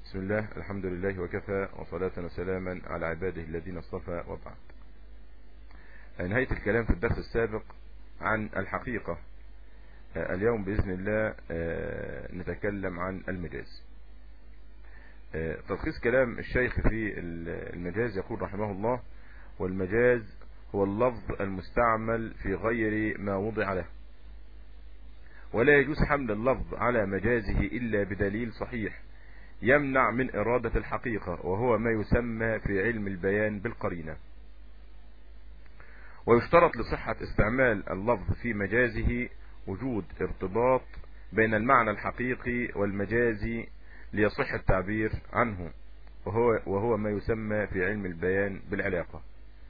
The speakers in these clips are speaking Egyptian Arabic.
بسم الله الحمد لله وكفى وصلاة وسلاما على عباده الذين اصطفى وبعد نهاية الكلام في الدرس السابق عن الحقيقة اليوم بإذن الله نتكلم عن المجاز تلخيص كلام الشيخ في المجاز يقول رحمه الله والمجاز هو اللفظ المستعمل في غير ما وضع له ولا يجوز حمل اللفظ على مجازه إلا بدليل صحيح يمنع من إرادة الحقيقة وهو ما يسمى في علم البيان بالقرينة ويشترط لصحة استعمال اللفظ في مجازه وجود ارتباط بين المعنى الحقيقي والمجازي ليصح التعبير عنه وهو, وهو ما يسمى في علم البيان بالعلاقة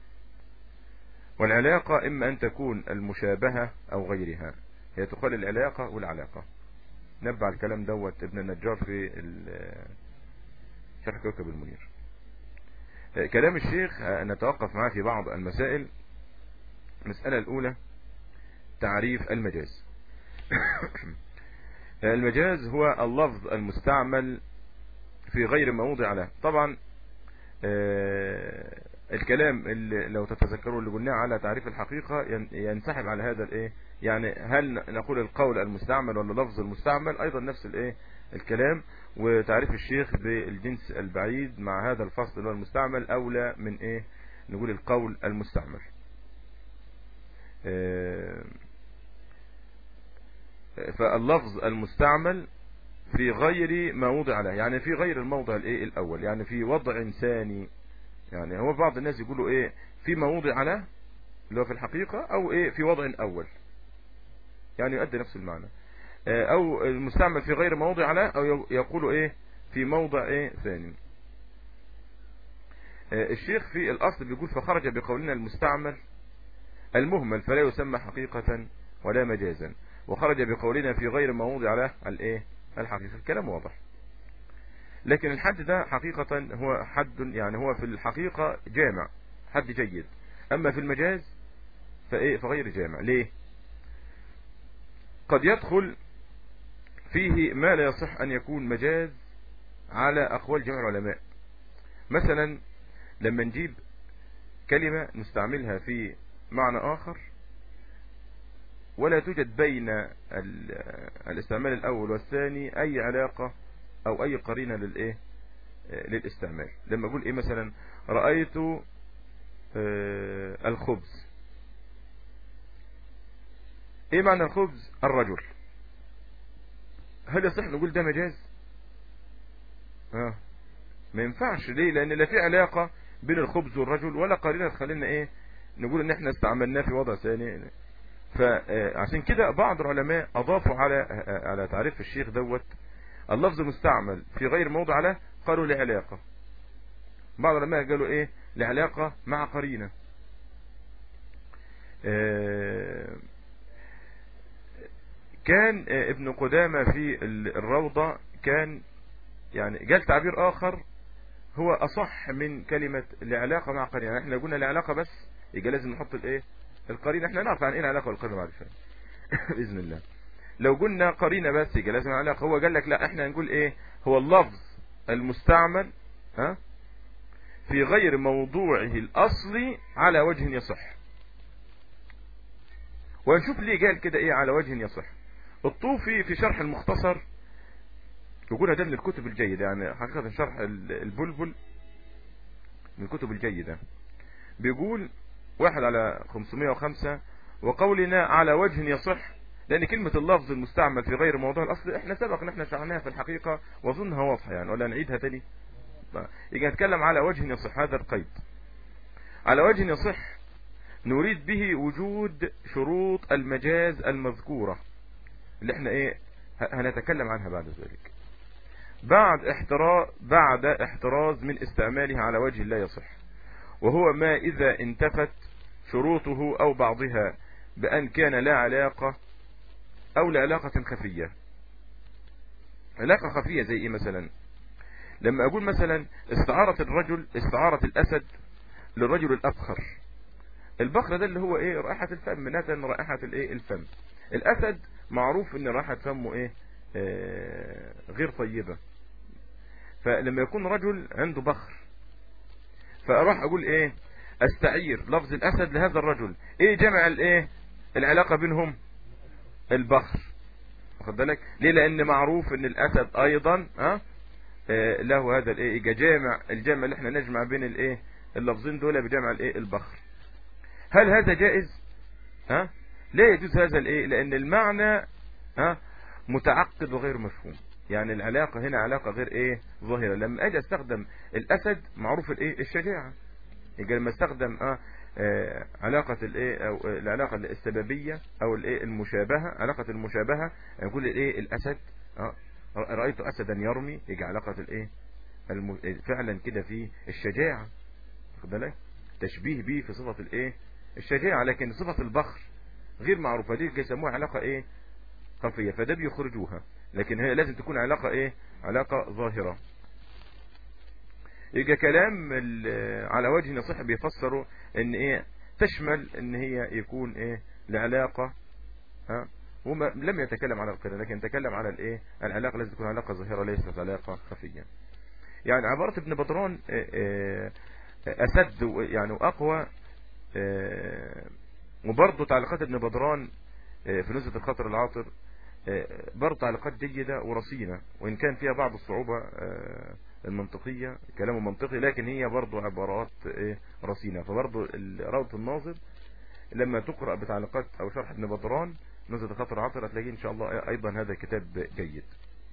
والعلاقة إما أن تكون المشابهة أو غيرها هي تقال العلاقة والعلاقة نبع الكلام دوت ابن النجار في شرح كوكب المنير كلام الشيخ نتوقف معاه في بعض المسائل المسألة الأولى تعريف المجاز المجاز هو اللفظ المستعمل في غير ما وضع له طبعا الكلام اللي لو تتذكروا اللي قلناه على تعريف الحقيقة ينسحب على هذا الايه يعني هل نقول القول المستعمل ولا لفظ المستعمل ايضا نفس الايه الكلام وتعريف الشيخ بالجنس البعيد مع هذا الفصل اللي هو المستعمل اولى من ايه نقول القول المستعمل فاللفظ المستعمل في غير ما وضع له يعني في غير الموضع الايه الاول يعني في وضع ثاني يعني هو بعض الناس يقولوا ايه في ما وضع له اللي هو في الحقيقة او ايه في وضع اول يعني يؤدي نفس المعنى او المستعمل في غير موضع له او يقولوا ايه في موضع ايه ثاني الشيخ في الاصل بيقول فخرج بقولنا المستعمل المهمل فلا يسمى حقيقة ولا مجازا وخرج بقولنا في غير موضع له الايه الحقيقة الكلام واضح لكن الحد ده حقيقة هو حد يعني هو في الحقيقة جامع حد جيد اما في المجاز فايه فغير جامع ليه قد يدخل فيه ما لا يصح ان يكون مجاز على اقوال جميع العلماء مثلا لما نجيب كلمة نستعملها في معنى اخر ولا توجد بين الاستعمال الاول والثاني اي علاقة او اي قرينة للايه للاستعمال لما اقول ايه مثلا رأيت الخبز ايه معنى الخبز الرجل هل يصح نقول ده مجاز اه ما ينفعش ليه لان لا في علاقة بين الخبز والرجل ولا قرينة تخلينا ايه نقول ان احنا استعملناه في وضع ثاني فعشان كده بعض العلماء اضافوا على على تعريف الشيخ دوت اللفظ المستعمل في غير موضع له قالوا لعلاقة بعض العلماء قالوا ايه لعلاقة مع قرينة كان ابن قدامة في الروضة كان يعني قال تعبير اخر هو اصح من كلمة لعلاقة مع قرينة احنا قلنا لعلاقة بس يبقى لازم نحط الايه القرينة احنا نعرف عن ايه العلاقة والقرينة بعد شوية بإذن الله لو قلنا قرينة بس يبقى لازم علاقة هو قال لك لا احنا نقول ايه هو اللفظ المستعمل ها في غير موضوعه الاصلي على وجه يصح ونشوف ليه قال كده ايه على وجه يصح الطوفي في شرح المختصر يقول ده من الكتب الجيدة يعني حقيقة شرح البلبل من الكتب الجيدة بيقول واحد على 505 وقولنا على وجه يصح لان كلمة اللفظ المستعمل في غير موضوع الاصل احنا سبق ان احنا شرحناها في الحقيقة واظنها واضحة يعني ولا نعيدها تاني يجي نتكلم على وجه يصح هذا القيد على وجه يصح نريد به وجود شروط المجاز المذكورة اللي احنا ايه هنتكلم عنها بعد ذلك بعد احتراز بعد احتراز من استعماله على وجه لا يصح وهو ما اذا انتفت شروطه او بعضها بان كان لا علاقة او لعلاقة خفية علاقة خفية زي ايه مثلا لما اقول مثلا استعارة الرجل استعارة الاسد للرجل الابخر البخر ده اللي هو ايه رائحة الفم نتن رائحة الايه الفم الاسد معروف ان رائحة فمه ايه آه غير طيبة فلما يكون رجل عنده بخر فاروح اقول ايه استعير لفظ الاسد لهذا الرجل ايه جمع الايه العلاقة بينهم البخر واخد بالك ليه لان معروف ان الاسد ايضا ها آه له هذا الايه جامع الجمع اللي احنا نجمع بين الايه اللفظين دول بجمع الايه البخر هل هذا جائز ها لا يجوز هذا الايه لان المعنى ها متعقد وغير مفهوم يعني العلاقة هنا علاقة غير ايه ظاهرة لما اجي استخدم الاسد معروف الايه الشجاعة يبقى لما استخدم اه, آه علاقة الايه او العلاقة السببية او الايه المشابهة علاقة المشابهة يقول الايه الاسد اه رأيت اسدا يرمي يجي علاقة الايه الم... فعلا كده في الشجاعة خد بالك تشبيه به في صفة الايه الشجاعة لكن صفة البخر غير معروفة دي يسموها علاقة ايه خفية فده بيخرجوها لكن هي لازم تكون علاقة ايه علاقة ظاهرة يجي كلام على وجه نصيحة بيفسروا ان ايه تشمل ان هي يكون ايه العلاقة ها وما لم يتكلم على القرى لكن تكلم على الايه العلاقة لازم تكون علاقة ظاهرة ليست علاقة خفية يعني عبارة ابن بدران اسد يعني واقوى وبرضه تعليقات ابن بدران في نزلة الخطر العاطر برضه تعليقات جيدة ورصينة وإن كان فيها بعض الصعوبة المنطقية كلامه منطقي لكن هي برضه عبارات رصينة فبرضه روضة الناظر لما تقرأ بتعليقات أو شرح ابن بدران نزلة الخطر العاطر هتلاقيه إن شاء الله أيضا هذا كتاب جيد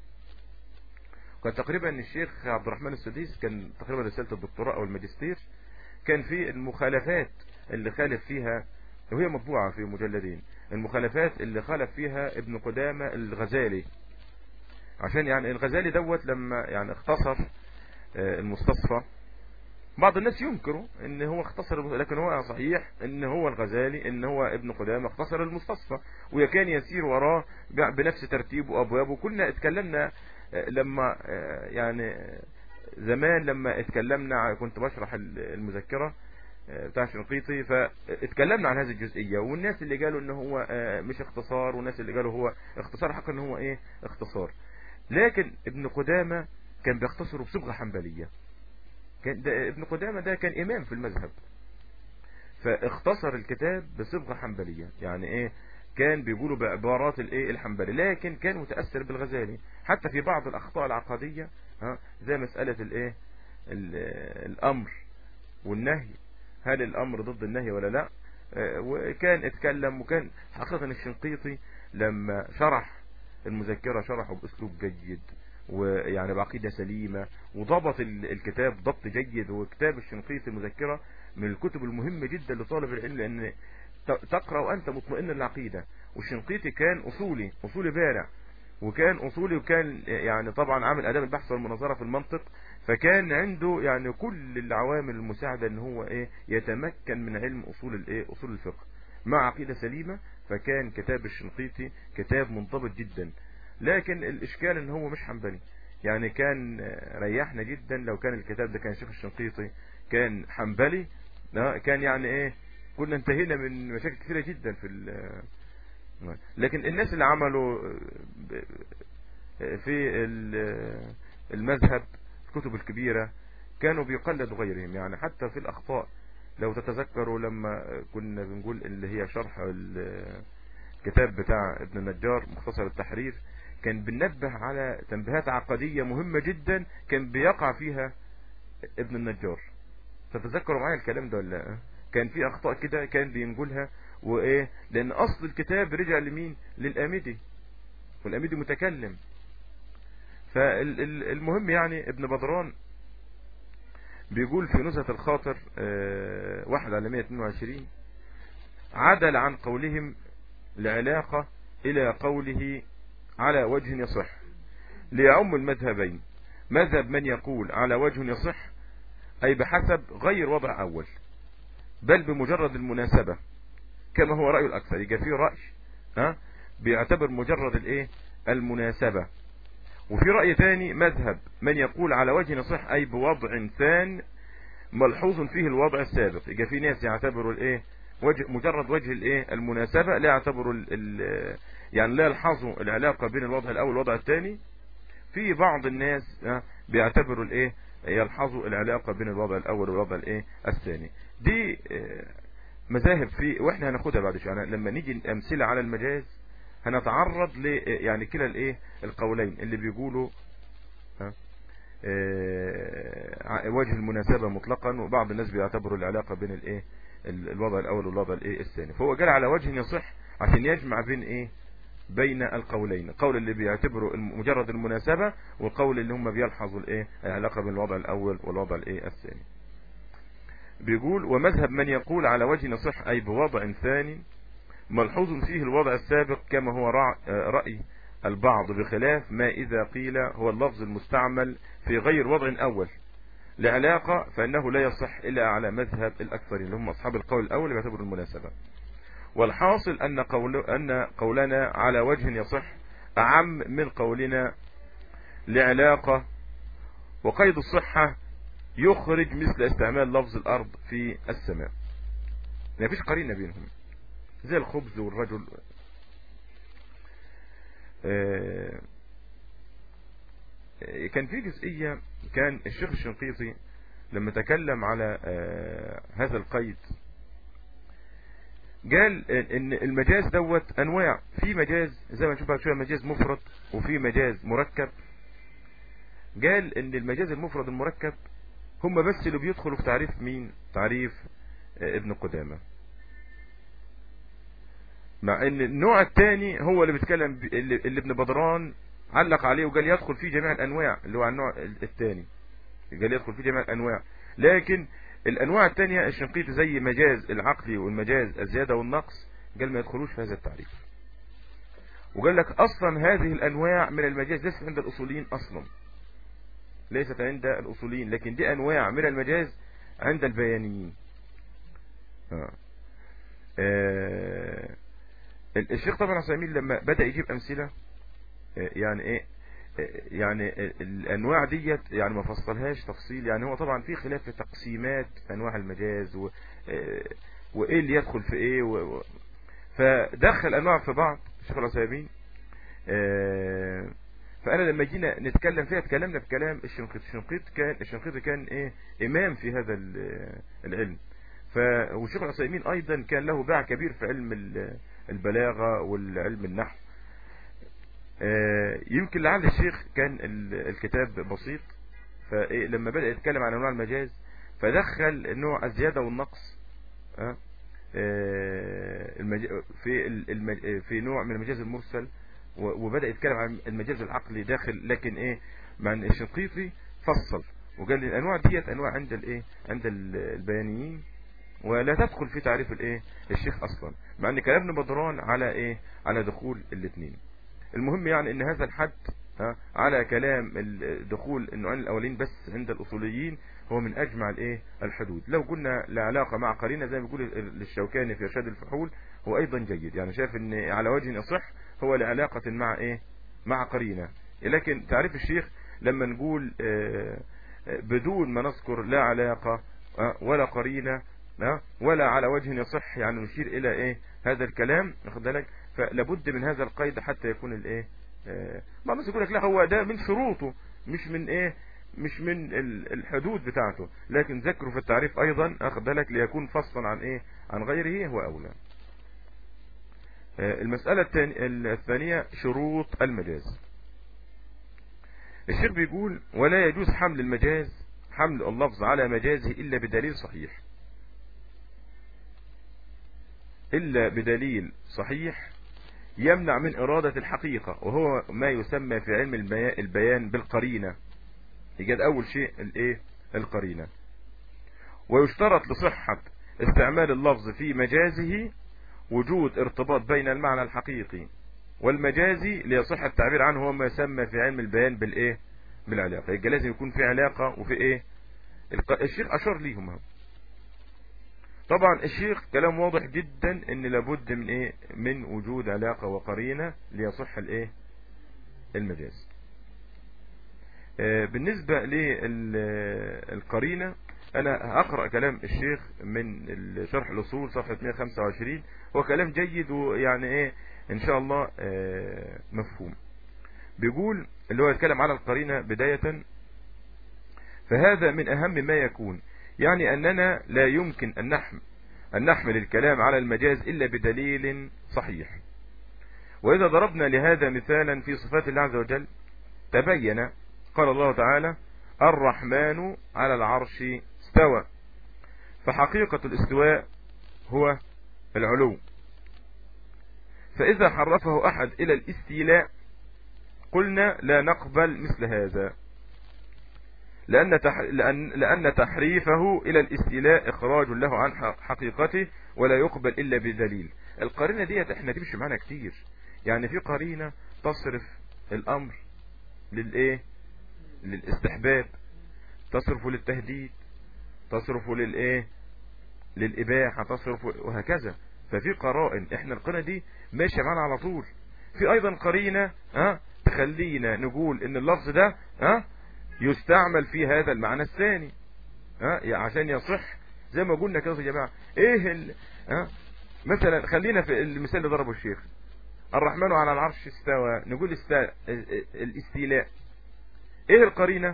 كان تقريبا الشيخ عبد الرحمن السديس كان تقريبا رسالة الدكتوراه أو الماجستير كان في المخالفات اللي خالف فيها وهي مطبوعة في مجلدين المخالفات اللي خالف فيها ابن قدامة الغزالي عشان يعني الغزالي دوت لما يعني اختصر المستصفى بعض الناس ينكروا ان هو اختصر لكن هو صحيح ان هو الغزالي ان هو ابن قدامة اختصر المستصفى وكان يسير وراه بنفس ترتيب وابوابه كنا اتكلمنا لما يعني زمان لما اتكلمنا كنت بشرح المذكرة بتاع شنقيطي فاتكلمنا عن هذه الجزئية والناس اللي قالوا ان هو مش اختصار والناس اللي قالوا هو اختصار حق ان هو ايه اختصار لكن ابن قدامة كان بيختصره بصبغة حنبلية كان ده ابن قدامة ده كان امام في المذهب فاختصر الكتاب بصبغة حنبلية يعني ايه كان بيقولوا بعبارات الايه الحنبلي لكن كان متأثر بالغزالي حتى في بعض الاخطاء العقدية ها زي مسألة الايه الامر والنهي هل الامر ضد النهي ولا لا وكان اتكلم وكان حقيقة الشنقيطي لما شرح المذكرة شرحه باسلوب جيد ويعني بعقيدة سليمة وضبط الكتاب ضبط جيد وكتاب الشنقيطي المذكرة من الكتب المهمة جدا لطالب العلم لان تقرأ وانت مطمئن العقيدة والشنقيطي كان اصولي اصولي بارع وكان اصولي وكان يعني طبعا عامل اداب البحث والمناظرة في المنطق فكان عنده يعني كل العوامل المساعدة ان هو ايه يتمكن من علم اصول الايه اصول الفقه مع عقيدة سليمة فكان كتاب الشنقيطي كتاب منضبط جدا لكن الاشكال ان هو مش حنبلي يعني كان ريحنا جدا لو كان الكتاب ده كان شيخ الشنقيطي كان حنبلي كان يعني ايه كنا انتهينا من مشاكل كثيرة جدا في لكن الناس اللي عملوا في المذهب الكتب الكبيرة كانوا بيقلدوا غيرهم يعني حتى في الأخطاء لو تتذكروا لما كنا بنقول اللي هي شرح الكتاب بتاع ابن النجار مختصر التحرير كان بننبه على تنبيهات عقدية مهمة جدا كان بيقع فيها ابن النجار تتذكروا معايا الكلام ده ولا كان في اخطاء كده كان بينقلها وايه لان اصل الكتاب رجع لمين للامدي والامدي متكلم فالمهم يعني ابن بدران بيقول في نزهة الخاطر واحد على 122 عدل عن قولهم العلاقة الى قوله على وجه يصح ليعم المذهبين مذهب من يقول على وجه يصح اي بحسب غير وضع اول بل بمجرد المناسبة كما هو رأي الاكثر يبقى في رأي ها بيعتبر مجرد الايه المناسبة وفي رأي ثاني مذهب من يقول على وجه نصح أي بوضع ثان ملحوظ فيه الوضع السابق يبقى في ناس يعتبروا الايه وجه مجرد وجه الايه المناسبة لا يعتبروا ال ال يعني لا يلحظوا العلاقة بين الوضع الاول والوضع الثاني في بعض الناس بيعتبروا الايه يلحظوا العلاقة بين الوضع الاول والوضع الايه الثاني دي مذاهب في واحنا هناخدها بعد شويه يعني لما نيجي امثله على المجاز هنتعرض ل يعني كلا الايه القولين اللي بيقولوا ها وجه المناسبة مطلقا وبعض الناس بيعتبروا العلاقة بين الايه الوضع الاول والوضع الايه الثاني فهو قال على وجه يصح عشان يجمع بين ايه بين القولين القول اللي بيعتبروا مجرد المناسبة والقول اللي هم بيلحظوا الايه العلاقة بين الوضع الاول والوضع الايه الثاني بيقول ومذهب من يقول على وجه يصح اي بوضع ثاني ملحوظ فيه الوضع السابق كما هو رأي البعض بخلاف ما إذا قيل هو اللفظ المستعمل في غير وضع أول لعلاقة فإنه لا يصح إلا على مذهب الأكثرين اللي هم أصحاب القول الأول يعتبر المناسبة والحاصل أن, قول أن قولنا على وجه يصح أعم من قولنا لعلاقة وقيد الصحة يخرج مثل استعمال لفظ الأرض في السماء ما فيش قرينة بينهم زي الخبز والرجل كان في جزئية كان الشيخ الشنقيطي لما تكلم على هذا القيد قال ان المجاز دوت انواع في مجاز زي ما نشوف بعد شويه مجاز مفرد وفي مجاز مركب قال ان المجاز المفرد المركب هم بس اللي بيدخلوا في تعريف مين تعريف ابن قدامه مع ان النوع الثاني هو اللي بيتكلم اللي, اللي ابن بدران علق عليه وقال يدخل فيه جميع الانواع اللي هو النوع الثاني قال يدخل فيه جميع الانواع لكن الانواع الثانية الشنقيط زي مجاز العقلي والمجاز الزيادة والنقص قال ما يدخلوش في هذا التعريف وقال لك اصلا هذه الانواع من المجاز ليست عند الاصوليين اصلا ليست عند الاصوليين لكن دي انواع من المجاز عند البيانيين آه. آه. الشيخ طبعا عثيمين لما بدأ يجيب امثلة يعني ايه يعني الانواع ديت يعني ما فصلهاش تفصيل يعني هو طبعا في خلاف في تقسيمات انواع المجاز و وايه اللي يدخل في ايه و فدخل انواع في بعض الشيخ العثيمين فانا لما جينا نتكلم فيها اتكلمنا بكلام الشنقيط الشنقيط كان الشنقيط كان ايه امام في هذا العلم ف والشيخ العثيمين ايضا كان له باع كبير في علم البلاغة والعلم النحو يمكن لعل الشيخ كان الكتاب بسيط فلما بدأ يتكلم عن انواع المجاز فدخل نوع الزيادة والنقص في في نوع من المجاز المرسل وبدأ يتكلم عن المجاز العقلي داخل لكن ايه مع الشنقيطي فصل وقال لي الانواع ديت انواع عند الايه عند البيانيين ولا تدخل في تعريف الايه الشيخ اصلا مع ان كلام ابن بدران على ايه على دخول الاثنين المهم يعني ان هذا الحد ها على كلام دخول النوعين الاولين بس عند الاصوليين هو من اجمع الايه الحدود لو قلنا لعلاقه مع قرينه زي ما بيقول للشوكاني في ارشاد الفحول هو ايضا جيد يعني شايف ان على وجه يصح هو لعلاقه مع ايه مع قرينه لكن تعريف الشيخ لما نقول بدون ما نذكر لا علاقه ولا قرينه ولا على وجه يصح يعني نشير الى ايه هذا الكلام واخد بالك فلابد من هذا القيد حتى يكون الايه ما الناس يقول لك لا هو ده من شروطه مش من ايه مش من الحدود بتاعته لكن ذكره في التعريف ايضا اخد بالك ليكون فصلا عن ايه عن غيره هو اولى المسألة الثانية شروط المجاز الشيخ بيقول ولا يجوز حمل المجاز حمل اللفظ على مجازه إلا بدليل صحيح إلا بدليل صحيح يمنع من إرادة الحقيقة وهو ما يسمى في علم البيان بالقرينة يجد أول شيء الايه القرينة ويشترط لصحة استعمال اللفظ في مجازه وجود ارتباط بين المعنى الحقيقي والمجازي ليصح التعبير عنه هو ما يسمى في علم البيان بالايه بالعلاقة يبقى لازم يكون في علاقة وفي ايه الشيخ اشار ليهم طبعا الشيخ كلام واضح جدا ان لابد من ايه من وجود علاقة وقرينة ليصح الايه المجاز آه بالنسبة للقرينة انا هقرأ كلام الشيخ من شرح الاصول صفحة 125 هو كلام جيد ويعني ايه ان شاء الله آه مفهوم بيقول اللي هو يتكلم على القرينة بداية فهذا من أهم ما يكون يعني أننا لا يمكن أن نحمل, أن نحمل الكلام على المجاز إلا بدليل صحيح وإذا ضربنا لهذا مثالا في صفات الله عز وجل تبين قال الله تعالى الرحمن على العرش استوى فحقيقة الاستواء هو العلو فإذا حرفه أحد إلى الاستيلاء قلنا لا نقبل مثل هذا لأن, تح... لأن... لأن تحريفه إلى الاستيلاء إخراج له عن حقيقته ولا يقبل إلا بدليل القرينة ديت احنا تمشي معنا كتير يعني في قرينة تصرف الأمر للإيه للاستحباب تصرفه للتهديد تصرفه للإيه للإباحة تصرف وهكذا ففي قرائن احنا القرينة دي ماشية معنا على طول في ايضا قرينة ها تخلينا نقول ان اللفظ ده ها يستعمل في هذا المعنى الثاني ها عشان يصح زي ما قلنا كده يا جماعة ايه ال... ها مثلا خلينا في المثال اللي ضربه الشيخ الرحمن على العرش استوى نقول است... الاستيلاء ايه القرينة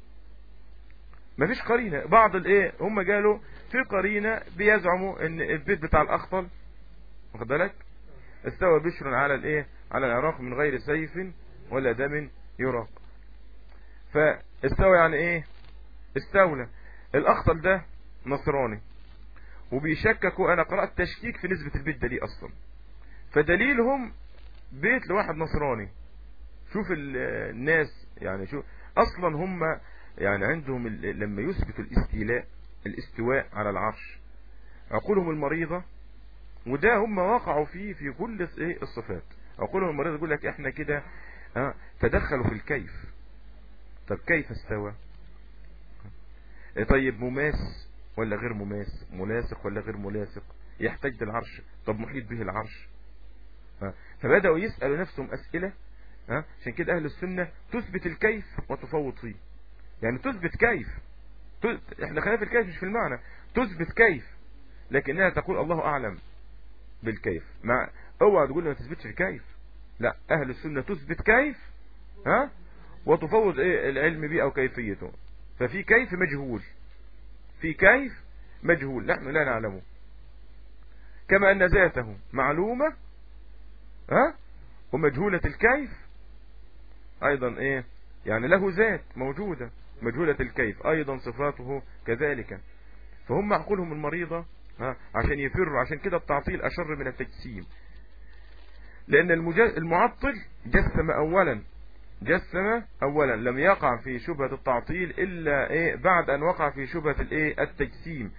مفيش قرينة بعض الايه هم قالوا في قرينة بيزعموا ان البيت بتاع الاخطل واخد بالك استوى بشر على الايه على العراق من غير سيف ولا دم يراق فاستوى يعني ايه استولى الاخطل ده نصراني وبيشككوا انا قرأت تشكيك في نسبة البيت ده ليه اصلا فدليلهم بيت لواحد نصراني شوف الناس يعني شوف اصلا هم يعني عندهم لما يثبتوا الاستيلاء الاستواء على العرش عقولهم المريضة وده هم وقعوا فيه في كل ايه الصفات عقولهم المريضة يقول لك احنا كده اه تدخلوا في الكيف طب كيف استوى إيه طيب مماس ولا غير مماس ملاصق ولا غير ملاصق يحتاج للعرش طب محيط به العرش فبدأوا يسألوا نفسهم أسئلة عشان كده أهل السنة تثبت الكيف وتفوض فيه يعني تثبت كيف احنا خلينا في الكيف مش في المعنى تثبت كيف لكنها تقول الله اعلم بالكيف مع اوعى تقول ما تثبتش الكيف لا اهل السنة تثبت كيف ها وتفوض ايه العلم به او كيفيته ففي كيف مجهول في كيف مجهول نحن لا نعلمه كما ان ذاته معلومة ها ومجهولة الكيف ايضا ايه يعني له ذات موجودة مجهولة الكيف ايضا صفاته كذلك فهم عقولهم المريضة عشان يفروا عشان كده التعطيل اشر من التجسيم لان المعطل جسم اولا جسم اولا لم يقع في شبهة التعطيل الا ايه بعد ان وقع في شبهة الايه التجسيم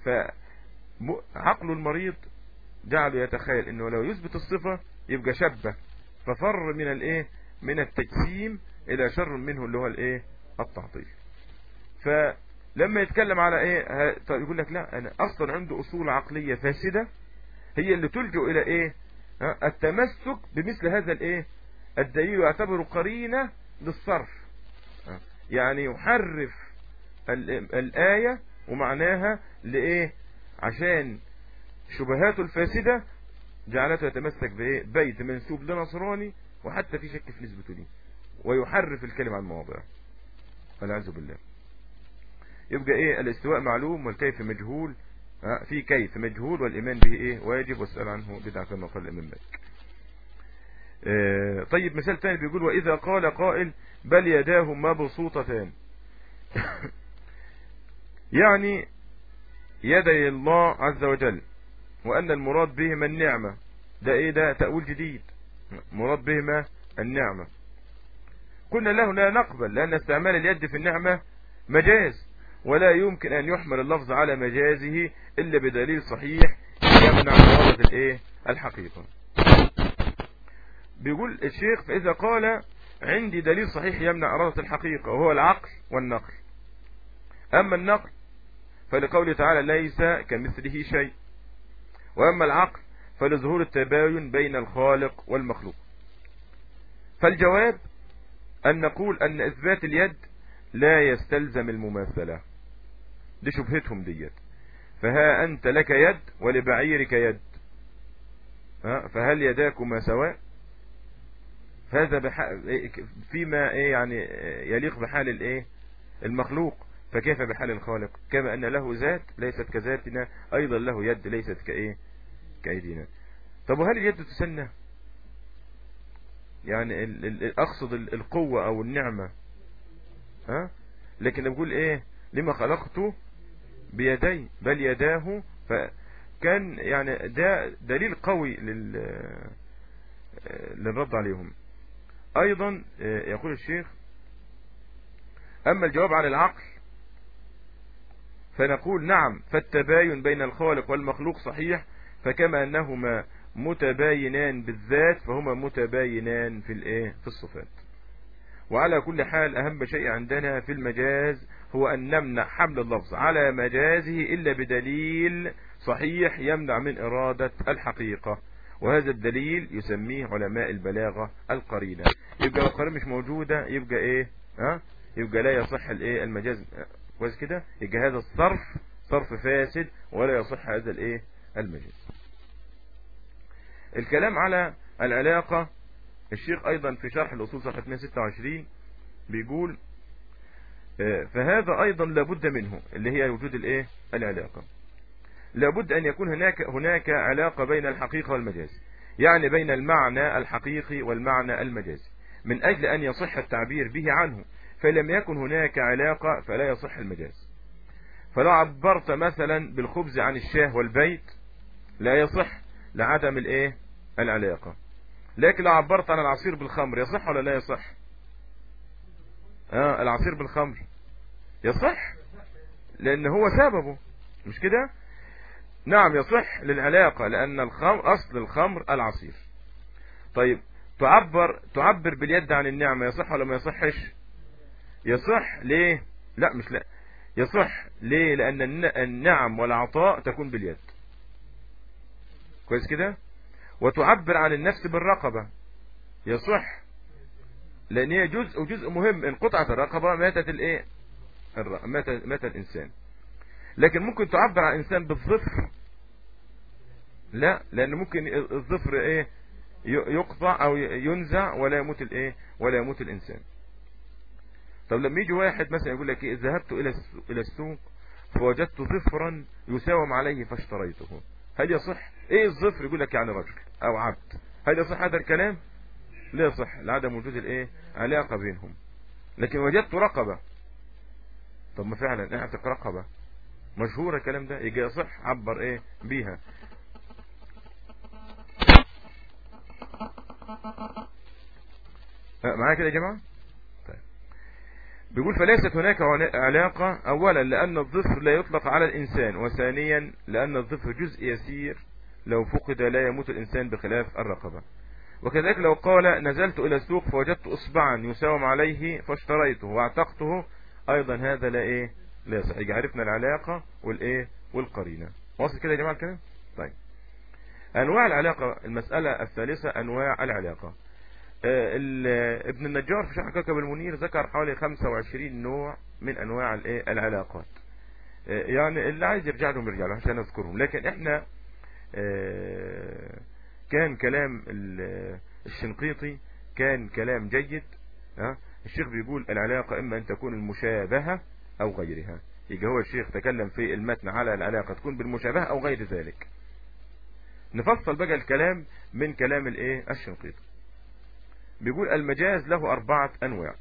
فعقل المريض جعله يتخيل انه لو يثبت الصفة يبقى شبه ففر من الايه من التجسيم الى شر منه اللي هو الايه التعطيل فلما يتكلم على ايه طيب يقول لك لا انا اصلا عنده اصول عقلية فاسدة هي اللي تلجئ الى ايه التمسك بمثل هذا الايه الدليل يعتبر قرينة للصرف يعني يحرف الآية ومعناها لإيه عشان شبهاته الفاسدة جعلته يتمسك بإيه بيت منسوب لنصراني وحتى في شك في نسبته ليه ويحرف الكلمة عن مواضعه والعياذ بالله يبقى ايه الاستواء معلوم والكيف مجهول في كيف مجهول والإيمان به ايه واجب واسأل عنه بدعة كما قال الإمام مالك اه طيب مثال ثاني بيقول وإذا قال قائل بل يداه مبسوطتان يعني يدي الله عز وجل وأن المراد بهما النعمة ده ايه ده تأويل جديد مراد بهما النعمة قلنا له لا نقبل لأن استعمال اليد في النعمة مجاز ولا يمكن أن يحمل اللفظ على مجازه إلا بدليل صحيح يمنع مرادة الايه الحقيقة بيقول الشيخ فإذا قال عندي دليل صحيح يمنع إرادة الحقيقة وهو العقل والنقل أما النقل فلقوله تعالى ليس كمثله شيء وأما العقل فلظهور التباين بين الخالق والمخلوق فالجواب أن نقول أن إثبات اليد لا يستلزم المماثلة دي شبهتهم ديت فها أنت لك يد ولبعيرك يد فهل يداكما سواء فهذا فيما ايه يعني يليق بحال الايه المخلوق فكيف بحال الخالق كما ان له ذات ليست كذاتنا ايضا له يد ليست كايه كايدينا طب وهل اليد تسنى يعني اقصد القوة او النعمة ها لكن بقول ايه لما خلقته بيدي بل يداه فكان يعني ده دليل قوي لل للرد عليهم ايضا يقول الشيخ اما الجواب عن العقل فنقول نعم فالتباين بين الخالق والمخلوق صحيح فكما انهما متباينان بالذات فهما متباينان في الايه في الصفات وعلى كل حال اهم شيء عندنا في المجاز هو ان نمنع حمل اللفظ على مجازه الا بدليل صحيح يمنع من ارادة الحقيقة وهذا الدليل يسميه علماء البلاغة القرينة يبقى لو القرينة مش موجودة يبقى ايه ها يبقى لا يصح الايه المجاز كويس كده يبقى هذا الصرف صرف فاسد ولا يصح هذا الايه المجاز الكلام على العلاقة الشيخ ايضا في شرح الاصول صفحة 126 بيقول آه، فهذا ايضا لابد منه اللي هي وجود الايه العلاقة لابد ان يكون هناك هناك علاقة بين الحقيقة والمجاز يعني بين المعنى الحقيقي والمعنى المجازي من اجل ان يصح التعبير به عنه فلم يكن هناك علاقة فلا يصح المجاز فلو عبرت مثلا بالخبز عن الشاه والبيت لا يصح لعدم الايه العلاقة لكن لو عبرت عن العصير بالخمر يصح ولا لا يصح اه العصير بالخمر يصح لان هو سببه مش كده نعم يصح للعلاقة لان الخمر اصل الخمر العصير طيب تعبر تعبر باليد عن النعمة يصح ولا ما يصحش يصح ليه لا مش لا يصح ليه لان النعم والعطاء تكون باليد كويس كده وتعبر عن النفس بالرقبة يصح لان هي جزء وجزء مهم ان قطعت الرقبة ماتت الايه مات, مات الانسان لكن ممكن تعبر عن الانسان بالظفر لا لان ممكن الظفر ايه يقطع او ينزع ولا يموت الايه ولا يموت الانسان طب لما يجي واحد مثلا يقول لك ايه ذهبت الى الى السوق فوجدت ظفرا يساوم عليه فاشتريته هل يصح ايه الظفر يقول لك يعني رجل او عبد هل يصح هذا الكلام لا يصح لعدم وجود الايه علاقة بينهم لكن وجدت رقبة طب ما فعلا اعتق رقبة مشهور الكلام ده يجي يصح عبر ايه بيها معايا كده يا جماعة طيب بيقول فليست هناك علاقة اولا لان الظفر لا يطلق على الانسان وثانيا لان الظفر جزء يسير لو فقد لا يموت الإنسان بخلاف الرقبة وكذلك لو قال نزلت إلى السوق فوجدت أصبعا يساوم عليه فاشتريته واعتقته أيضا هذا لا إيه لا يصح عرفنا العلاقة والإيه والقرينة واصل كده يا جماعة الكلام طيب أنواع العلاقة المسألة الثالثة أنواع العلاقة آه ابن النجار في شرح كوكب المنير ذكر حوالي 25 نوع من أنواع الإيه العلاقات آه يعني اللي عايز يرجع لهم يرجع لهم عشان نذكرهم لكن احنا آه، كان كلام الشنقيطي كان كلام جيد الشيخ بيقول العلاقة اما ان تكون المشابهة او غيرها يجي هو الشيخ تكلم في المتن على العلاقة تكون بالمشابهة او غير ذلك نفصل بقى الكلام من كلام الايه الشنقيطي بيقول المجاز له اربعة انواع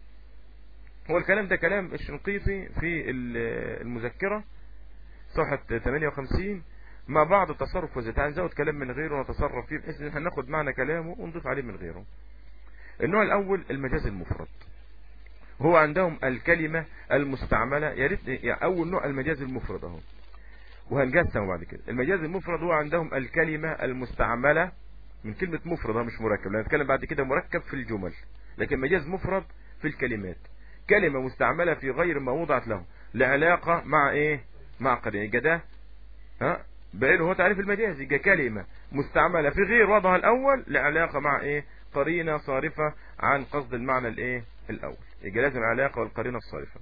هو الكلام ده كلام الشنقيطي في المذكرة صفحة 58 مع بعض التصرف وزيت هنزود كلام من غيره ونتصرف فيه بحيث ان احنا ناخد معنى كلامه ونضيف عليه من غيره النوع الاول المجاز المفرد هو عندهم الكلمة المستعملة يا ريت يعني اول نوع المجاز المفرد اهو وهنقسمه بعد كده المجاز المفرد هو عندهم الكلمة المستعملة من كلمة مفرد مش مركب لان نتكلم بعد كده مركب في الجمل لكن مجاز مفرد في الكلمات كلمة مستعملة في غير ما وضعت له لعلاقة مع ايه مع قرينة ده ها بعينه هو تعريف المجاز يبقى كلمة مستعملة في غير وضعها الاول لعلاقة مع ايه قرينة صارفة عن قصد المعنى الايه الاول يبقى لازم علاقة والقرينة الصارفة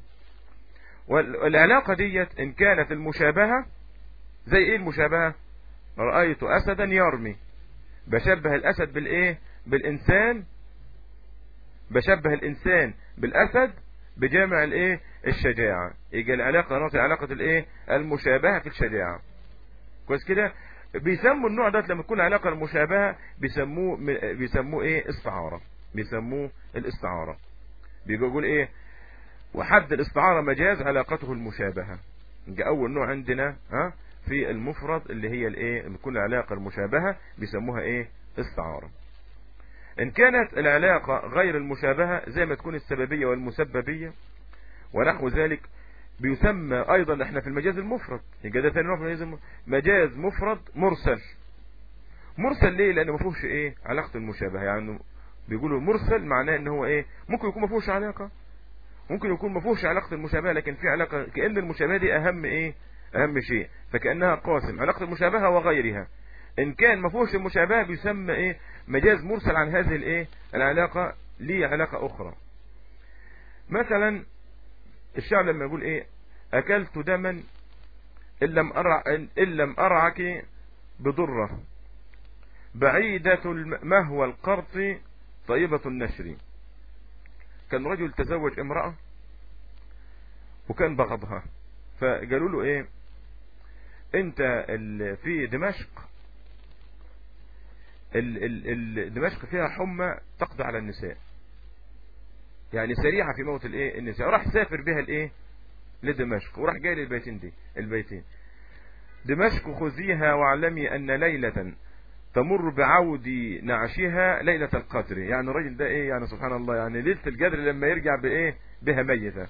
والعلاقة ديت ان كانت المشابهة زي ايه المشابهة رأيت اسدا يرمي بشبه الاسد بالايه بالانسان بشبه الانسان بالاسد بجامع الايه الشجاعة يجي العلاقة نقطة علاقة الايه المشابهة في الشجاعة كويس كده بيسموا النوع ده لما تكون علاقة المشابهة بيسموه بيسموه ايه استعارة بيسموه الاستعارة بيقول ايه وحد الاستعارة مجاز علاقته المشابهة يجي اول نوع عندنا ها في المفرد اللي هي الايه بتكون العلاقة المشابهة بيسموها ايه استعارة ان كانت العلاقة غير المشابهة زي ما تكون السببية والمسببية ونحو ذلك بيسمى ايضا احنا في المجاز المفرد يبقى ده ثاني نوع في المجاز المفرد مجاز مفرد مرسل مرسل ليه لان ما فيهوش ايه علاقة المشابهة يعني بيقولوا مرسل معناه ان هو ايه ممكن يكون ما فيهوش علاقة ممكن يكون ما فيهوش علاقة المشابهة لكن في علاقة كأن المشابهة دي اهم ايه اهم شيء فكأنها قاسم علاقة المشابهة وغيرها ان كان ما فيهوش المشابهة بيسمى ايه مجاز مرسل عن هذه الايه العلاقة ليه علاقة اخرى مثلا الشعر لما يقول ايه اكلت دما ان لم ارع ان لم ارعك بضرة بعيدة مهوى القرط طيبة النشر كان رجل تزوج امرأة وكان بغضها فقالوا له ايه انت في دمشق ال ال ال دمشق فيها حمى تقضي على النساء يعني سريعة في موت الايه النساء راح سافر بها الايه لدمشق وراح جاي للبيتين دي البيتين دمشق خذيها واعلمي ان ليلة تمر بعود نعشها ليلة القدر يعني الراجل ده ايه يعني سبحان الله يعني ليلة القدر لما يرجع بايه بها ميتة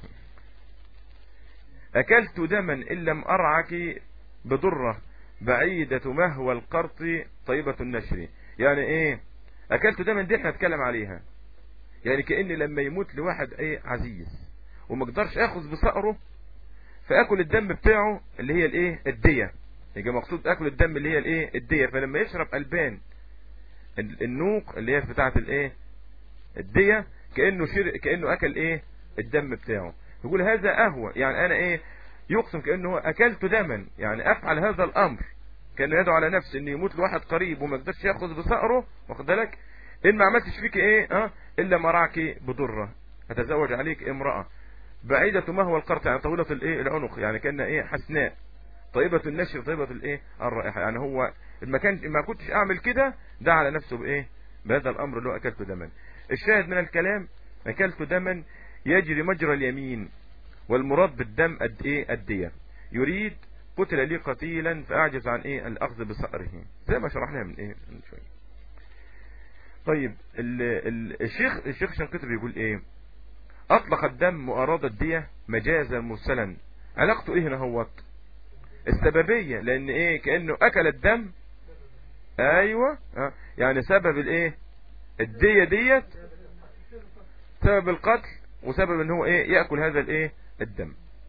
اكلت دما ان لم ارعك بضرة بعيدة مهوى القرط طيبة النشر يعني ايه اكلت دما دي احنا نتكلم عليها يعني كأن لما يموت لواحد ايه عزيز وما اقدرش اخذ بصقره فاكل الدم بتاعه اللي هي الايه الدية يبقى مقصود اكل الدم اللي هي الايه الدية فلما يشرب البان النوق اللي هي بتاعه الايه الدية كأنه شر... كأنه اكل ايه الدم بتاعه يقول هذا اهوى يعني انا ايه يقسم كأنه اكلت دما يعني افعل هذا الامر كان يدعو على نفسه ان يموت لواحد قريب وما قدرش ياخذ بصقره واخد بالك ان ما عملتش فيك ايه اه الا مرعك بضره اتزوج عليك امرأة بعيدة ما هو القرط يعني طويلة الايه العنق يعني كان ايه حسناء طيبة النشر طيبة الايه الرائحة يعني هو المكان ما كنتش اعمل كده ده على نفسه بايه بهذا الامر اللي هو اكلت دما الشاهد من الكلام اكلت دما يجري مجرى اليمين والمراد بالدم قد ايه الدية يريد قتل لي قتيلا فاعجز عن ايه الاخذ بصقره زي ما شرحناها من ايه من شويه طيب ال ال الشيخ الشيخ شنقيطي بيقول ايه اطلق الدم واراد الدية مجازا مرسلا علاقته ايه هنا هوت السببية لان ايه كأنه اكل الدم ايوه اه يعني سبب الايه الدية ديت سبب القتل وسبب ان هو ايه يأكل هذا الايه الدم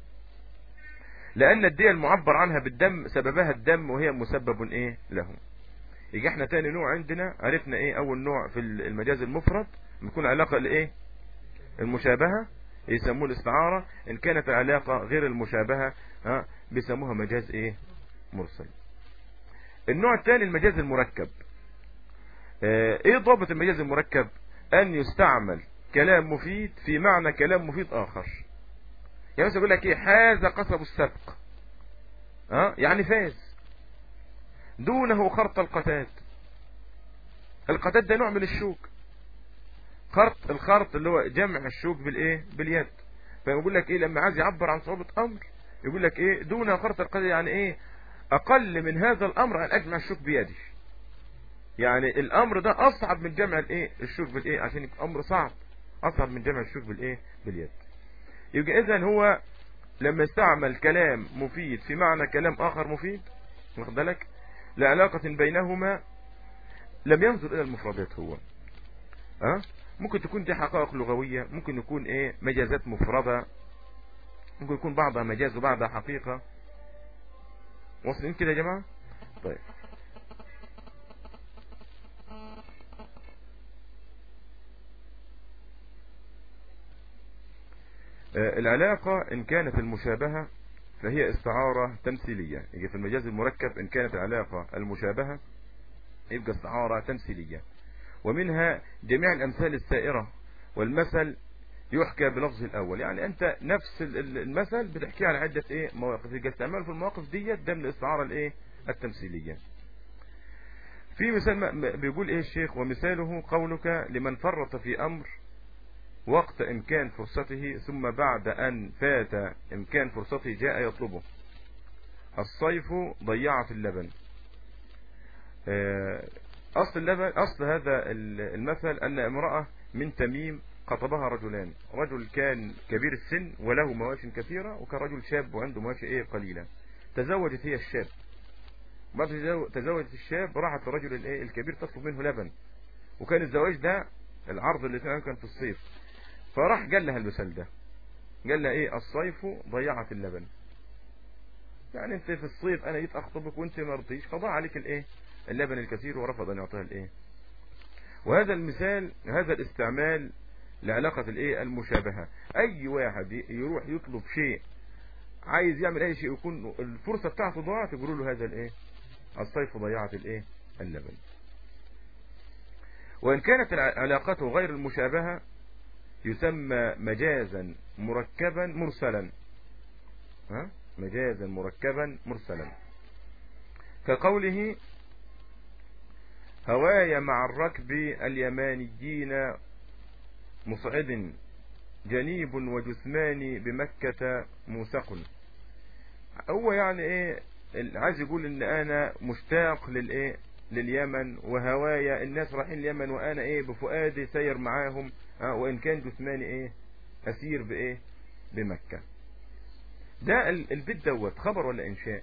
لان الدية المعبر عنها بالدم سببها الدم وهي مسبب ايه له يجي احنا تاني نوع عندنا عرفنا ايه اول نوع في المجاز المفرد بيكون علاقة لايه المشابهة يسموه الاستعارة ان كانت العلاقة غير المشابهة ها بيسموها مجاز ايه مرسل النوع الثاني المجاز المركب اه ايه ضابط المجاز المركب ان يستعمل كلام مفيد في معنى كلام مفيد اخر يعني مثلا يقول لك ايه حاز قصب السبق ها يعني فاز دونه خرط القتاد القتاد ده نوع من الشوك خرط الخرط اللي هو جمع الشوك بالايه باليد فيقول لك ايه لما عايز يعبر عن صعوبة امر يقول لك ايه دون خرط القتاد يعني ايه اقل من هذا الامر ان اجمع الشوك بيدي يعني الامر ده اصعب من جمع الايه الشوك بالايه عشان يبقى امر صعب اصعب من جمع الشوك بالايه باليد يبقى اذا هو لما استعمل كلام مفيد في معنى كلام اخر مفيد واخد بالك لعلاقة بينهما لم ينظر الى المفردات هو أه؟ ممكن تكون دي حقائق لغوية ممكن يكون ايه مجازات مفردة ممكن يكون بعضها مجاز وبعضها حقيقة واصلين كده يا جماعة طيب العلاقة ان كانت المشابهة فهي استعارة تمثيلية يجي في المجاز المركب ان كانت العلاقة المشابهة يبقى استعارة تمثيلية ومنها جميع الامثال السائرة والمثل يحكى بلفظ الأول يعني أنت نفس المثل بتحكيه على عدة إيه مواقف يبقى استعماله في المواقف ديت ده من الاستعارة الإيه التمثيلية في مثال بيقول إيه الشيخ ومثاله قولك لمن فرط في أمر وقت إمكان فرصته ثم بعد أن فات إمكان فرصته جاء يطلبه الصيف ضيعت اللبن آه، أصل اللبن أصل هذا المثل أن امرأة من تميم خطبها رجلان رجل كان كبير السن وله مواشي كثيرة وكان رجل شاب وعنده مواشي ايه قليلة تزوجت هي الشاب بعد تزوجت الشاب راحت الرجل الايه الكبير تطلب منه لبن وكان الزواج ده العرض اللي كان في الصيف فراح قال لها المثال ده قال لها ايه الصيف ضيعت اللبن يعني انت في الصيف انا جيت اخطبك وانت ما رضيش فضاع عليك الايه اللبن الكثير ورفض ان يعطيها الايه وهذا المثال هذا الاستعمال لعلاقة الايه المشابهة اي واحد يروح يطلب شيء عايز يعمل اي شيء يكون الفرصة بتاعته ضاعت يقولوا له هذا الايه الصيف ضيعت الايه اللبن وان كانت علاقته غير المشابهة يسمى مجازا مركبا مرسلا ها مجازا مركبا مرسلا كقوله هواي مع الركب اليمانيين مصعد جنيب وجثمان بمكة موثق هو يعني ايه عايز يقول ان انا مشتاق للايه لليمن وهوايا الناس رايحين اليمن وانا ايه بفؤادي سير معاهم اه وان كان جثماني ايه اسير بايه بمكة ده البيت دوت خبر ولا انشاء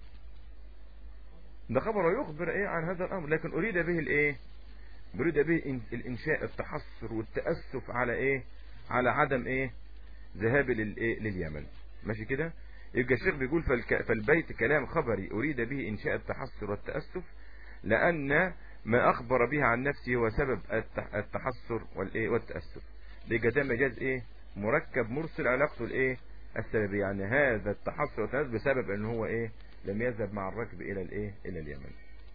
ده خبر يخبر ايه عن هذا الامر لكن اريد به الايه اريد به الانشاء التحسر والتأسف على ايه على عدم ايه ذهاب للايه لليمن ماشي كده يبقى الشيخ بيقول فالك... فالبيت كلام خبري اريد به انشاء التحسر والتأسف لان ما اخبر به عن نفسه هو سبب التحسر والايه والتأسف يبقى ده مجاز ايه مركب مرسل علاقته الايه السببية يعني هذا التحسر والتأسف بسبب ان هو ايه لم يذهب مع الركب الى الايه الى اليمن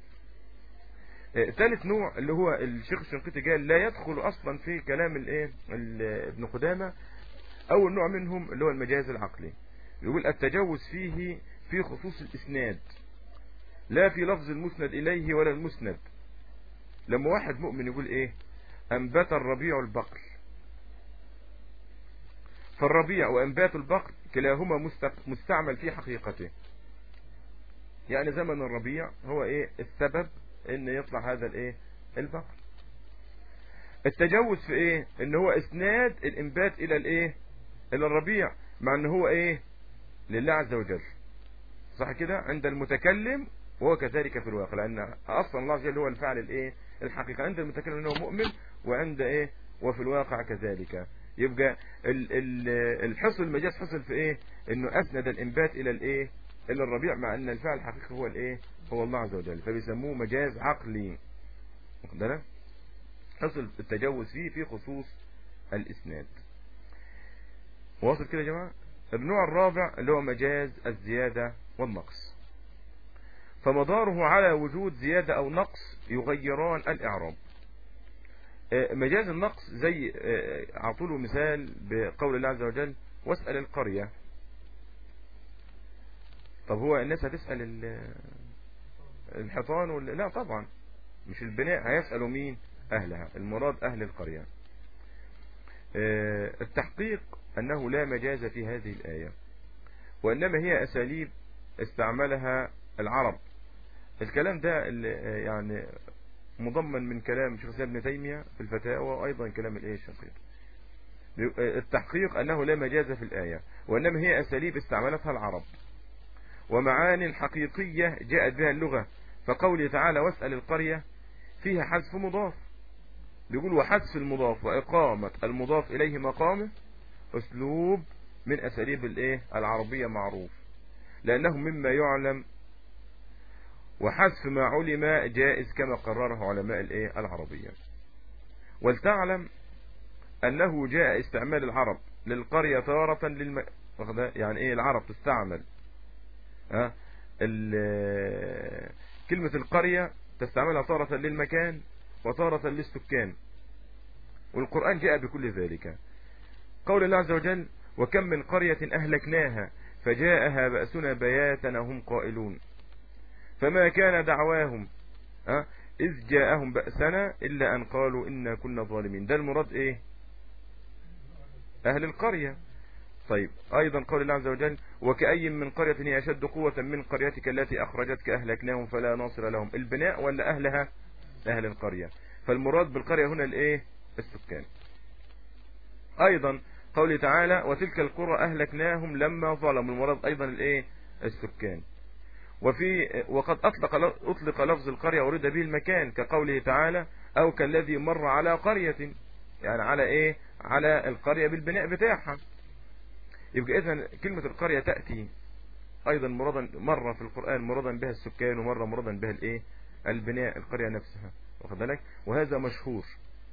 ثالث نوع اللي هو الشيخ الشنقيطي قال لا يدخل اصلا في كلام الايه ابن قدامه اول نوع منهم اللي هو المجاز العقلي يقول التجوز فيه في خصوص الاسناد لا في لفظ المسند اليه ولا المسند لما واحد مؤمن يقول ايه انبت الربيع البقر فالربيع وانبات البقر كلاهما مستعمل في حقيقته يعني زمن الربيع هو ايه السبب ان يطلع هذا الايه البقر التجوز في ايه ان هو اسناد الانبات الى الايه الى الربيع مع ان هو ايه لله عز وجل صح كده عند المتكلم وهو كذلك في الواقع لان اصلا الله عز وجل هو الفعل الايه الحقيقة عند المتكلم انه مؤمن وعند ايه وفي الواقع كذلك يبقى الحصل المجاز حصل في ايه انه اسند الانبات الى الايه الى الربيع مع ان الفعل الحقيقي هو الايه هو الله عز وجل فبيسموه مجاز عقلي واخد حصل التجوز فيه في خصوص الاسناد واصل كده يا جماعه النوع الرابع اللي هو مجاز الزيادة والنقص فمداره على وجود زيادة او نقص يغيران الاعراب آه، مجاز النقص زي آه، اعطوله مثال بقول الله عز وجل واسأل القرية طب هو الناس هتسأل الحيطان ولا لا طبعا مش البناء هيسألوا مين أهلها المراد أهل القرية آه، التحقيق أنه لا مجاز في هذه الآية وإنما هي أساليب استعملها العرب الكلام ده يعني مضمن من كلام شيخ ابن تيمية في الفتاوى وأيضا كلام الإيه الشقيق التحقيق أنه لا مجاز في الآية وإنما هي أساليب استعملتها العرب ومعان حقيقية جاءت بها اللغة فقوله تعالى واسأل القرية فيها حذف مضاف بيقول وحذف المضاف وإقامة المضاف إليه مقامه أسلوب من أساليب الإيه العربية معروف لأنه مما يعلم وحذف ما علم جائز كما قرره علماء الإيه العربية ولتعلم أنه جاء استعمال العرب للقرية تارة للم... يعني إيه العرب تستعمل ها كلمة القرية تستعملها تارة للمكان وتارة للسكان والقرآن جاء بكل ذلك قول الله عز وجل وكم من قرية أهلكناها فجاءها بأسنا بياتا هم قائلون فما كان دعواهم إذ جاءهم بأسنا إلا أن قالوا إنا كنا ظالمين ده المراد إيه أهل القرية طيب أيضا قول الله عز وجل وكأي من قرية هي أشد قوة من قريتك التي أخرجتك أهلكناهم فلا ناصر لهم البناء ولا أهلها أهل القرية فالمراد بالقرية هنا الإيه السكان أيضا قوله تعالى وتلك القرى أهلكناهم لما ظلموا المراد أيضا الإيه السكان وفي وقد أطلق أطلق لفظ القرية ورد به المكان كقوله تعالى أو كالذي مر على قرية يعني على إيه على القرية بالبناء بتاعها يبقى إذا كلمة القرية تأتي أيضا مرادا مرة في القرآن مرادا بها السكان ومرة مرادا بها الإيه البناء القرية نفسها واخد بالك وهذا مشهور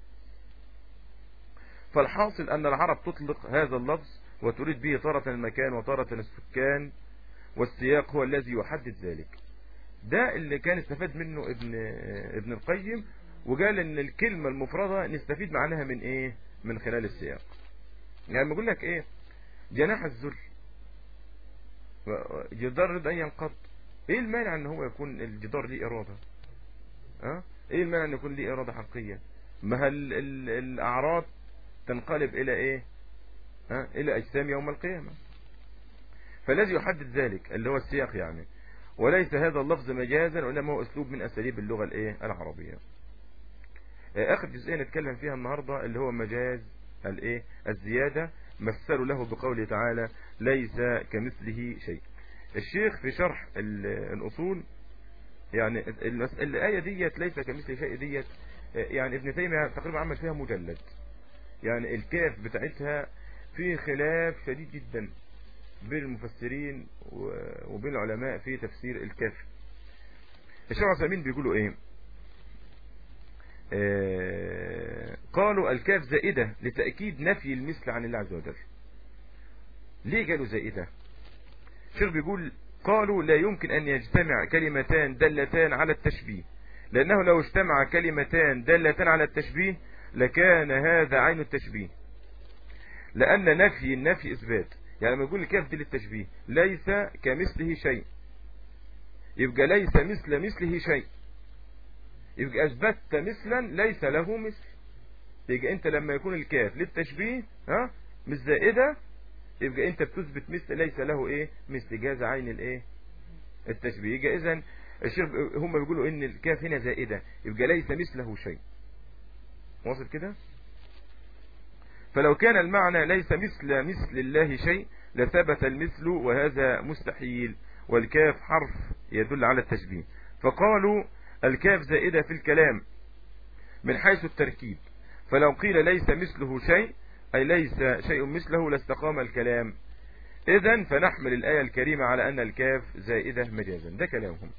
فالحاصل أن العرب تطلق هذا اللفظ وتريد به طارة المكان وطارة السكان والسياق هو الذي يحدد ذلك ده اللي كان استفاد منه ابن ابن القيم وقال ان الكلمة المفردة نستفيد معناها من ايه من خلال السياق يعني بقول لك ايه جناح الذل جدار رد ان ينقض ايه المانع ان هو يكون الجدار ليه ارادة ها ايه المانع ان يكون ليه ارادة حقيقية ما الاعراض تنقلب الى ايه ها الى اجسام يوم القيامة فالذي يحدد ذلك اللي هو السياق يعني وليس هذا اللفظ مجازا وإنما هو أسلوب من أساليب اللغة الإيه العربية آه، آخر جزئية نتكلم فيها النهاردة اللي هو مجاز الإيه الزيادة مثلوا له بقوله تعالى ليس كمثله شيء الشيخ في شرح الأصول يعني الآية ديت ليس كمثله شيء ديت آه، يعني ابن تيمية تقريبا عمل فيها مجلد يعني الكاف بتاعتها في خلاف شديد جدا بين المفسرين وبين العلماء في تفسير الكاف الشيخ عثيمين بيقولوا ايه آه قالوا الكاف زائدة لتأكيد نفي المثل عن الله عز وجل ليه قالوا زائدة الشيخ بيقول قالوا لا يمكن أن يجتمع كلمتان دلتان على التشبيه لأنه لو اجتمع كلمتان دلتان على التشبيه لكان هذا عين التشبيه لأن نفي النفي إثبات يعني لما يقول الكاف دي للتشبيه ليس كمثله شيء يبقى ليس مثل مثله شيء يبقى أثبتت مثلا ليس له مثل يبقى أنت لما يكون الكاف للتشبيه ها مش زائدة يبقى أنت بتثبت مثل ليس له إيه مثل جاز عين الإيه التشبيه يبقى إذا الشيخ هم بيقولوا إن الكاف هنا زائدة يبقى ليس مثله شيء واصل كده فلو كان المعنى ليس مثل مثل الله شيء لثبت المثل وهذا مستحيل والكاف حرف يدل على التشبيه فقالوا الكاف زائدة في الكلام من حيث التركيب فلو قيل ليس مثله شيء أي ليس شيء مثله لاستقام الكلام إذا فنحمل الآية الكريمة على أن الكاف زائدة مجازا ده كلامهم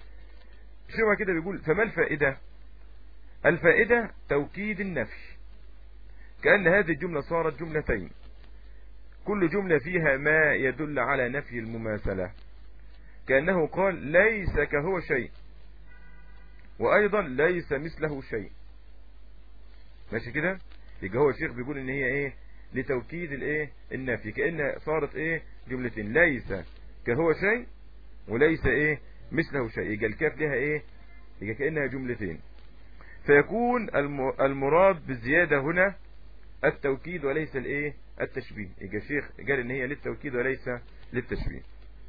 شو كده بيقول فما الفائدة الفائدة توكيد النفي كأن هذه الجملة صارت جملتين كل جملة فيها ما يدل على نفي المماثلة كأنه قال ليس كهو شيء وأيضا ليس مثله شيء ماشي كده يبقى هو الشيخ بيقول ان هي ايه لتوكيد الايه النفي كأن صارت ايه جملتين ليس كهو شيء وليس ايه مثله شيء يبقى الكاف لها ايه يبقى كأنها جملتين فيكون المراد بالزيادة هنا التوكيد وليس الايه التشبيه يجي الشيخ قال ان هي للتوكيد وليس للتشبيه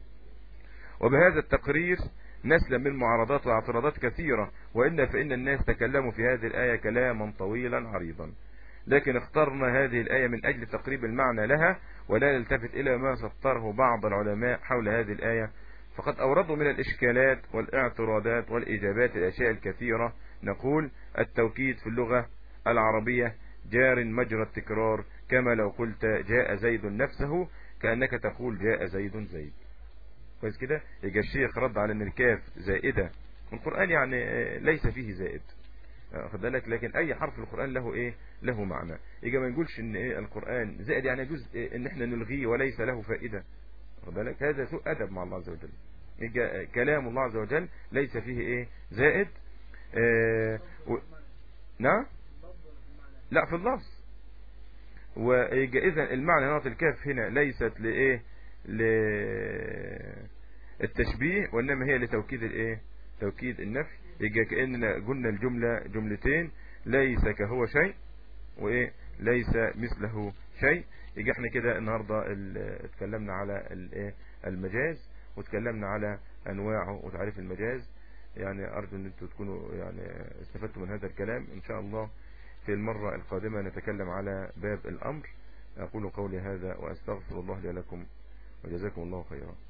وبهذا التقرير نسلم من معارضات واعتراضات كثيرة وإن فإن الناس تكلموا في هذه الآية كلاما طويلا عريضا لكن اخترنا هذه الآية من أجل تقريب المعنى لها ولا نلتفت إلى ما سطره بعض العلماء حول هذه الآية فقد أوردوا من الإشكالات والاعتراضات والإجابات الأشياء الكثيرة نقول التوكيد في اللغة العربية جار مجرى التكرار كما لو قلت جاء زيد نفسه كأنك تقول جاء زيد زيد كويس كده يجي الشيخ رد على ان الكاف زائدة القرآن يعني ليس فيه زائد خد بالك لكن اي حرف في القرآن له ايه له معنى يجي ما نقولش ان ايه القرآن زائد يعني يجوز إيه ان احنا نلغيه وليس له فائدة خد بالك هذا سوء ادب مع الله عز وجل يجي كلام الله عز وجل ليس فيه ايه زائد اه و... نعم لا في اللفظ ويجي اذا المعنى نقط الكاف هنا ليست لايه للتشبيه وانما هي لتوكيد الايه توكيد النفي يجي كاننا قلنا الجمله جملتين ليس كهو شيء وايه ليس مثله شيء يجي احنا كده النهارده اتكلمنا على الايه المجاز وتكلمنا على انواعه وتعريف المجاز يعني ارجو ان انتم تكونوا يعني استفدتوا من هذا الكلام ان شاء الله في المرة القادمة نتكلم على باب الامر اقول قولي هذا واستغفر الله لي لكم وجزاكم الله خيرا